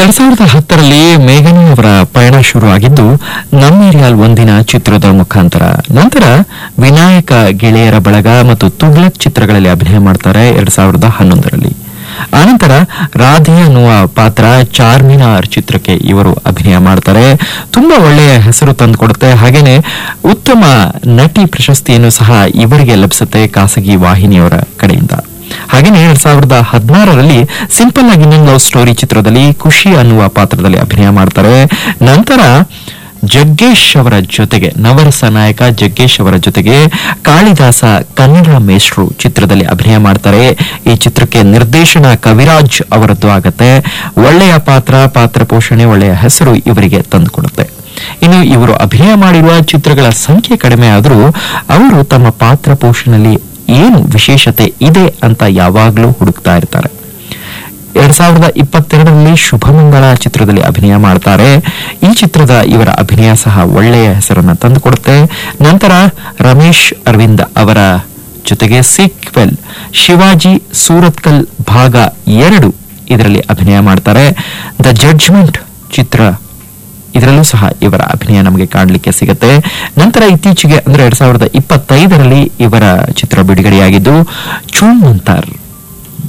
ಎರಡ್ ಸಾವಿರದ ಹತ್ತರಲ್ಲಿ ಮೇಘನಾ ಅವರ ಪಯಣ ಶುರುವಾಗಿದ್ದು ನಮ್ಮೇರಿಯಾಲ್ ಒಂದಿನ ಚಿತ್ರದ ಮುಖಾಂತರ ನಂತರ ವಿನಾಯಕ ಗೆಳೆಯರ ಬಳಗ ಮತ್ತು ತುಗ್ಲಕ್ ಚಿತ್ರಗಳಲ್ಲಿ ಅಭಿನಯ ಮಾಡ್ತಾರೆ ಎರಡ್ ಸಾವಿರದ ಹನ್ನೊಂದರಲ್ಲಿ ಆನಂತರ ರಾಧೆ ಅನ್ನುವ ಪಾತ್ರ ಚಾರ್ಮಿನಾರ್ ಚಿತ್ರಕ್ಕೆ ಇವರು ಅಭಿನಯ ಮಾಡ್ತಾರೆ ತುಂಬಾ ಒಳ್ಳೆಯ ಹೆಸರು ತಂದುಕೊಡುತ್ತೆ ಹಾಗೇನೆ ಉತ್ತಮ ನಟಿ ಪ್ರಶಸ್ತಿಯನ್ನು ಸಹ ಇವರಿಗೆ ಲಭಿಸುತ್ತೆ ಖಾಸಗಿ ವಾಹಿನಿಯವರ ಕಡೆಯಿಂದ ಹಾಗೇನೆ ಎರಡ್ ಸಾವಿರದ ಹದಿನಾರರಲ್ಲಿ ಸಿಂಪಲ್ ಆಗಿ ಇನ್ನೊಂದು ಲವ್ ಸ್ಟೋರಿ ಚಿತ್ರದಲ್ಲಿ ಖುಷಿ ಅನ್ನುವ ಪಾತ್ರದಲ್ಲಿ ಅಭಿನಯ ಮಾಡ್ತಾರೆ ನಂತರ ಜಗ್ಗೇಶ್ ಅವರ ಜೊತೆಗೆ ನವರಸ ನಾಯಕ ಜಗ್ಗೇಶ್ ಅವರ ಜೊತೆಗೆ ಕಾಳಿದಾಸ ಕನ್ನಡ ಮೇಷ್ಟ್ರು ಚಿತ್ರದಲ್ಲಿ ಅಭಿನಯ ಮಾಡ್ತಾರೆ ಈ ಚಿತ್ರಕ್ಕೆ ನಿರ್ದೇಶನ ಕವಿರಾಜ್ ಅವರದ್ದು ಆಗತ್ತೆ ಒಳ್ಳೆಯ ಪಾತ್ರ ಪಾತ್ರ ಪೋಷಣೆ ಒಳ್ಳೆಯ ಹೆಸರು ಇವರಿಗೆ ತಂದುಕೊಡುತ್ತೆ ಇನ್ನು ಇವರು ಅಭಿನಯ ಮಾಡಿರುವ ಚಿತ್ರಗಳ ಸಂಖ್ಯೆ ಕಡಿಮೆ ಆದರೂ ಅವರು ತಮ್ಮ ಪಾತ್ರ ಪೋಷಣೆಯಲ್ಲಿ ಏನು ವಿಶೇಷತೆ ಇದೆ ಅಂತ ಯಾವಾಗಲೂ ಹುಡುಕ್ತಾ ಇರ್ತಾರೆ ಎರಡ್ ಸಾವಿರದ ಇಪ್ಪತ್ತೆರಡರಲ್ಲಿ ಶುಭಮಂಗಳ ಚಿತ್ರದಲ್ಲಿ ಅಭಿನಯ ಮಾಡ್ತಾರೆ ಈ ಚಿತ್ರದ ಇವರ ಅಭಿನಯ ಸಹ ಒಳ್ಳೆಯ ಹೆಸರನ್ನ ತಂದುಕೊಡುತ್ತೆ ನಂತರ ರಮೇಶ್ ಅರವಿಂದ್ ಅವರ ಜೊತೆಗೆ ಸೀಕ್ವೆಲ್ ಶಿವಾಜಿ ಸೂರತ್ಕಲ್ ಭಾಗ ಎರಡು ಇದರಲ್ಲಿ ಅಭಿನಯ ಮಾಡ್ತಾರೆ ದ ಜಡ್ಜ್ಮೆಂಟ್ ಚಿತ್ರ ಇದರಲ್ಲೂ ಸಹ ಇವರ ಅಭಿನಯ ನಮಗೆ ಕಾಣಲಿಕ್ಕೆ ಸಿಗುತ್ತೆ ನಂತರ ಇತ್ತೀಚೆಗೆ ಅಂದ್ರೆ ಎರಡ್ ಸಾವಿರದ ಇಪ್ಪತ್ತೈದರಲ್ಲಿ ಇವರ ಚಿತ್ರ ಬಿಡುಗಡೆಯಾಗಿದ್ದು ಚೂಮಂತರ್